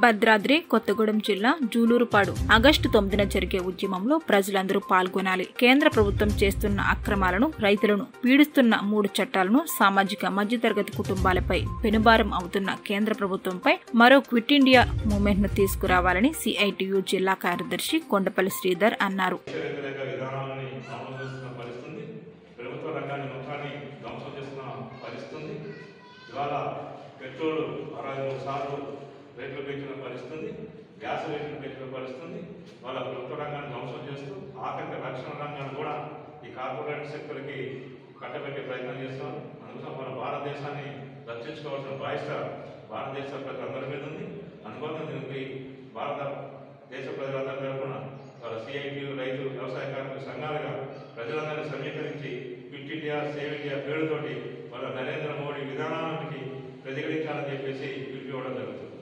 భద్రాద్రి కొత్తగూడెం జిల్లా జూలూరుపాడు ఆగస్టు తొమ్మిదిన జరిగే ఉద్యమంలో ప్రజలందరూ పాల్గొనాలి కేంద్ర ప్రభుత్వం చేస్తున్న అక్రమాలను రైతులను పీడిస్తున్న మూడు చట్టాలను సామాజిక మధ్యతరగతి కుటుంబాలపై పెనుభారం అవుతున్న కేంద్ర ప్రభుత్వంపై మరో క్విట్ ఇండియా మూవ్మెంట్ ను తీసుకురావాలని సిఐటియు జిల్లా కార్యదర్శి కొండపల్లి శ్రీధర్ అన్నారు దేశ వ్యతిరేక విధానాలని అమలు చేస్తున్న పరిస్థితి ప్రభుత్వ రంగాన్ని మొత్తాన్ని ధ్వంసం చేస్తున్న పరిస్థితి ఇవాళ పెట్రోల్ అరవై మూడు సార్లు రేట్లు పెంచిన పరిస్థితి గ్యాస్ రేట్లు పెంచిన పరిస్థితి వాళ్ళ ప్రభుత్వ రంగాన్ని ధ్వంసం చేస్తూ ఆఖరికి రక్షణ రంగాన్ని కూడా ఈ కార్పొరేట్ సెక్టర్కి కట్టబెట్టే ప్రయత్నం చేస్తున్నాం అందుకోసం మన భారతదేశాన్ని రక్షించుకోవాల్సిన బాధ్యత భారతదేశ ప్రజలందరి మీద ఉంది అందువల్ల దీనికి భారత దేశ ప్రజలందరి తరఫున వాళ్ళ సిఐటి రైతు వ్యవసాయ కార్మిక సంఘాలుగా ప్రజలందరినీ సమీకరించి క్విట్ ఇండియా సేవ్ ఇండియా పేరుతోటి వాళ్ళ నరేంద్ర మోడీ విధానానికి ప్రతిఘటించాలని చెప్పేసి పిలిపివ్వడం జరుగుతుంది